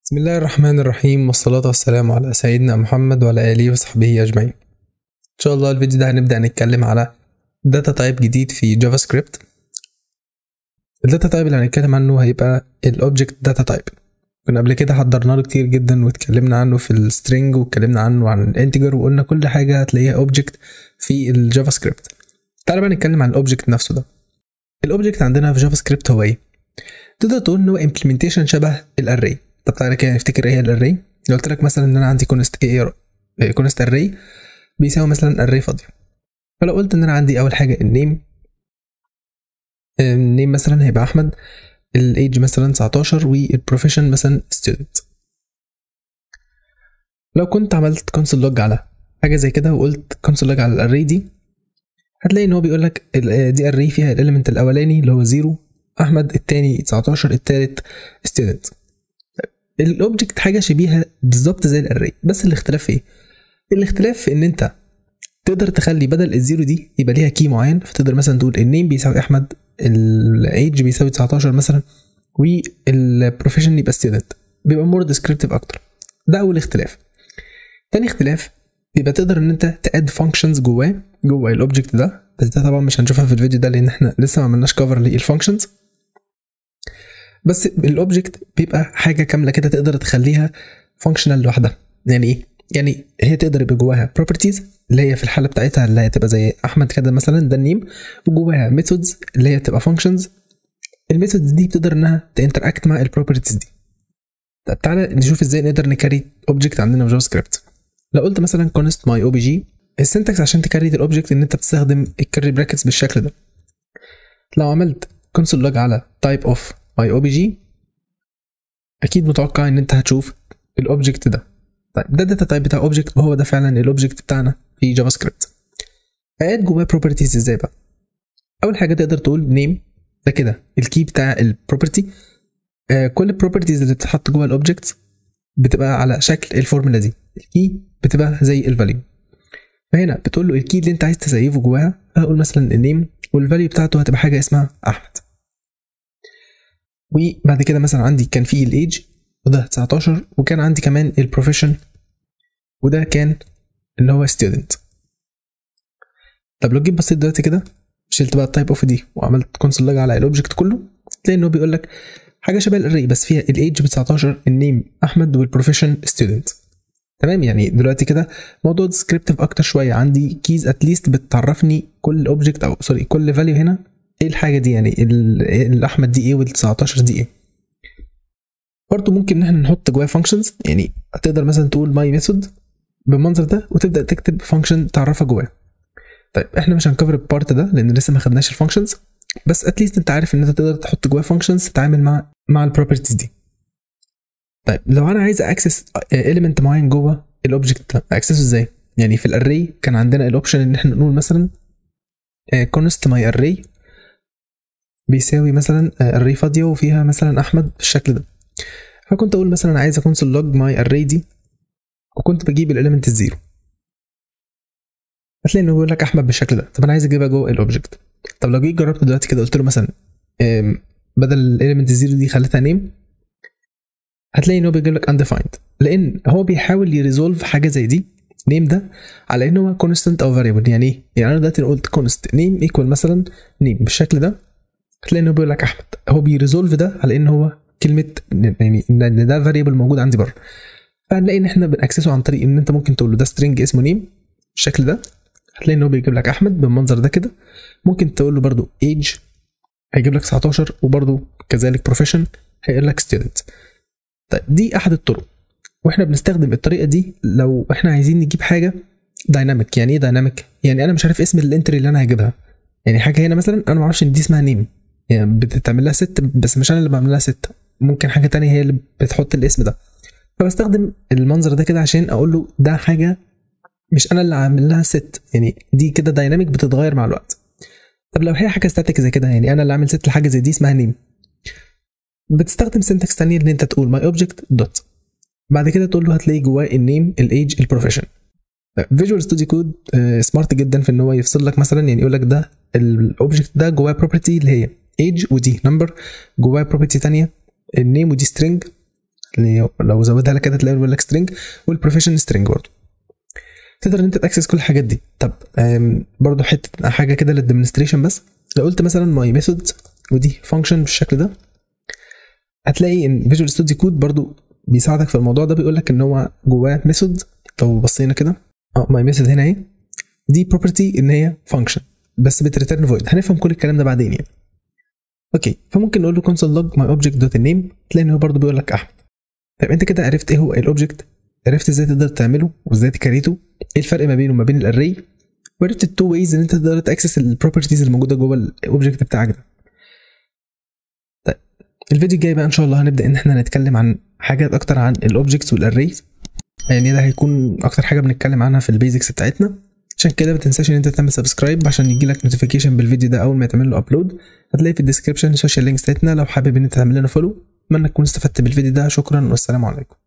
بسم الله الرحمن الرحيم والصلاة والسلام على سيدنا محمد وعلى آله وصحبه أجمعين إن شاء الله الفيديو ده هنبدأ نتكلم على داتا تايب جديد في جافا سكريبت الداتا تايب اللي هنتكلم عنه هيبقى الأوبجكت داتا تايب كنا قبل كده حضرنا له كتير جدا واتكلمنا عنه في السترينج واتكلمنا عنه عن الانتجر وقلنا كل حاجة هتلاقيها اوبجكت في الجافا سكريبت تعالى بقى نتكلم عن الاوبجكت نفسه ده الاوبجكت عندنا في جافا سكريبت هو ايه تقدر تقول ان هو امبلمنتيشن شبه الاري طب تعالى كده نفتكر ايه الاري لو قلت لك مثلا ان انا عندي كونست ايه كونست اري بيساوي مثلا اري فاضيه فلو قلت ان انا عندي اول حاجه النيم النيم مثلا هيبقى احمد الايج مثلا 19 والبروفيشن مثلا ستودنت لو كنت عملت كونسول لوج على حاجه زي كده وقلت كونسول لوج على الاري دي هتلاقي ان هو بيقول لك دي اري فيها الاليمنت الاولاني اللي هو 0 احمد التاني 19 التالت ستودنت الاوبجكت حاجه شبيهه بالظبط زي الاري بس الاختلاف في ايه الاختلاف في ان انت تقدر تخلي بدل الزيرو دي يبقى ليها كي معين فتقدر مثلا تقول النيم بيساوي احمد الايدج بيساوي 19 مثلا والبروفيشن يبقى ستودنت بيبقى مور ديسكريبتيف اكتر ده اول اختلاف تاني اختلاف بيبقى تقدر ان انت تاد فانكشنز جواه جوه الاوبجكت ده بس ده طبعا مش هنشوفها في الفيديو ده لان احنا لسه ما عملناش كفر للفانكشنز بس الاوبجكت بيبقى حاجه كامله كده تقدر تخليها فانكشنال لوحدها يعني ايه يعني هي تقدر يبقى جواها بروبرتيز اللي هي في الحاله بتاعتها اللي هي تبقى زي احمد كده مثلا ده النيم وجواها ميثودز اللي هي تبقى فانكشنز الميثودز دي بتقدر انها تنتراكت مع البروبرتيز دي طب تعالى نشوف ازاي نقدر نكري اوبجكت عندنا في جافا سكريبت لو قلت مثلا كونست ماي او بي جي السنتكس عشان تكريت الاوبجكت ان انت بتستخدم الكري براكتس بالشكل ده لو عملت كونسول لوج على تايب اوف ماي او بي جي اكيد متوقع ان انت هتشوف الاوبجكت ده طيب ده الداتا تايب بتاع اوبجكت وهو ده فعلا الاوبجكت بتاعنا في جافا سكريبت اد جواه بروبرتيز ازاي بقى اول حاجه تقدر تقول نيم ده كده الكي بتاع البروبرتي آه كل البروبرتيز اللي بتتحط جوه الاوبجكت بتبقى على شكل الفورمولا دي الكي بتبقى زي الفاليو فهنا بتقول له الكي اللي انت عايز تسيفه جواها هقول مثلا النيم والفاليو بتاعته هتبقى حاجه اسمها احمد وبعد كده مثلا عندي كان في الايج وده 19 وكان عندي كمان البروفيشن وده كان اللي هو ستودنت طب لو جيت بصيت دلوقتي كده شلت بقى التايب اوف دي وعملت كونسول لوج على الاوبجكت كله تلاقي ان هو بيقول لك حاجه شبه الاري بس فيها الايج ب 19 النيم احمد والبروفيشن ستودنت تمام يعني دلوقتي كده موضوع ديسكريبتيف اكتر شويه عندي كيز اتليست بتعرفني كل اوبجكت او سوري كل فاليو هنا ايه الحاجه دي يعني الاحمد دي ايه وال 19 دي ايه برضه ممكن ان احنا نحط جواه فانكشنز يعني تقدر مثلا تقول ماي ميثود بالمنظر ده وتبدا تكتب فانكشن تعرفها جواه طيب احنا مش هنكفر البارت ده لان لسه ما خدناش الفانكشنز بس اتليست انت عارف ان انت تقدر تحط جواه فانكشنز تتعامل مع مع البروبرتيز دي طيب لو انا عايز اكسس اليمنت معين جوه الاوبجكت ده اكسسه ازاي يعني في الاري كان عندنا الاوبشن ان احنا نقول مثلا كونست ماي اري بيساوي مثلا اري فاضيه وفيها مثلا احمد بالشكل ده فكنت اقول مثلا عايز كونسول لوج ماي اري دي وكنت بجيب الاليمنت الزيرو هتلاقي انه بيقول لك احمد بالشكل ده طب انا عايز اجيبها جوه الاوبجكت طب لو جيت جربت دلوقتي كده قلت له مثلا بدل الاليمنت الزيرو دي خليتها نيم هتلاقي ان هو بيجيب لك undefined لان هو بيحاول يريزولف حاجه زي دي نيم ده على ان هو كونستنت او فاريبل يعني ايه؟ يعني انا دلوقتي قلت كونست نيم ايكوال مثلا نيم بالشكل ده هتلاقي انه بيقول لك احمد هو بيريزولف ده على ان هو كلمه يعني ان ده فاريبل موجود عندي بره فهنلاقي ان احنا بنأكسسه عن طريق ان انت ممكن تقول له ده سترينج اسمه نيم بالشكل ده هتلاقي ان هو بيجيب لك احمد بالمنظر ده كده ممكن تقول له برده ايج هيجيب لك 19 وبرده كذلك بروفيشن هيقول لك ستودنت طيب دي احد الطرق واحنا بنستخدم الطريقه دي لو احنا عايزين نجيب حاجه دايناميك يعني ايه دايناميك يعني انا مش عارف اسم الانتري اللي انا هجيبها يعني حاجه هنا مثلا انا ما اعرفش ان دي اسمها نيم يعني بتتعمل لها ست بس مش انا اللي بعمل لها ست ممكن حاجه تانية هي اللي بتحط الاسم ده فبستخدم المنظر ده كده عشان اقول له ده حاجه مش انا اللي عامل لها ست يعني دي كده دايناميك بتتغير مع الوقت طب لو هي حاجه ستاتيك زي كده يعني انا اللي عامل ست لحاجه زي دي اسمها نيم بتستخدم سنتكس تانية ان انت تقول ماي اوبجكت دوت بعد كده تقول له هتلاقي جواه النيم الايج البروفيشن فيجوال ستوديو كود سمارت جدا في ان هو يفصل لك مثلا يعني يقول لك ده الاوبجكت ده جواه بروبرتي اللي هي ايج ودي نمبر جواه بروبرتي ثانيه النيم ودي سترينج اللي لو زودها لك كده تلاقي بيقول لك سترينج والبروفيشن سترينج برضه تقدر ان انت تاكسس كل الحاجات دي طب برضه حته حاجه كده للديمونستريشن بس لو قلت مثلا ماي ميثود ودي فانكشن بالشكل ده هتلاقي ان فيجوال ستوديو كود برضو بيساعدك في الموضوع ده بيقول لك ان هو جواه ميثود لو بصينا كده اه ماي ميثود هنا اهي دي بروبرتي ان هي فانكشن بس بتريتيرن فويد هنفهم كل الكلام ده بعدين يعني اوكي فممكن نقول له كونسول لوج ماي اوبجكت دوت النيم تلاقي ان هو برضه بيقول لك احمد طيب انت كده عرفت ايه هو الاوبجكت عرفت ازاي تقدر تعمله وازاي تكريته ايه الفرق ما بينه وما بين الاري وعرفت التو ويز ان انت تقدر تاكسس البروبرتيز الموجوده جوه الاوبجكت بتاعك ده طيب الفيديو الجاي بقى ان شاء الله هنبدا ان احنا نتكلم عن حاجات اكتر عن الاوبجكتس والاريز يعني ده هيكون اكتر حاجه بنتكلم عنها في البيزكس بتاعتنا عشان كده ما تنساش ان انت تعمل سبسكرايب عشان يجي لك نوتيفيكيشن بالفيديو ده اول ما يتعمل له ابلود هتلاقي في الديسكربشن السوشيال لينكس بتاعتنا لو حابب ان انت تعمل لنا فولو اتمنى تكون استفدت بالفيديو ده شكرا والسلام عليكم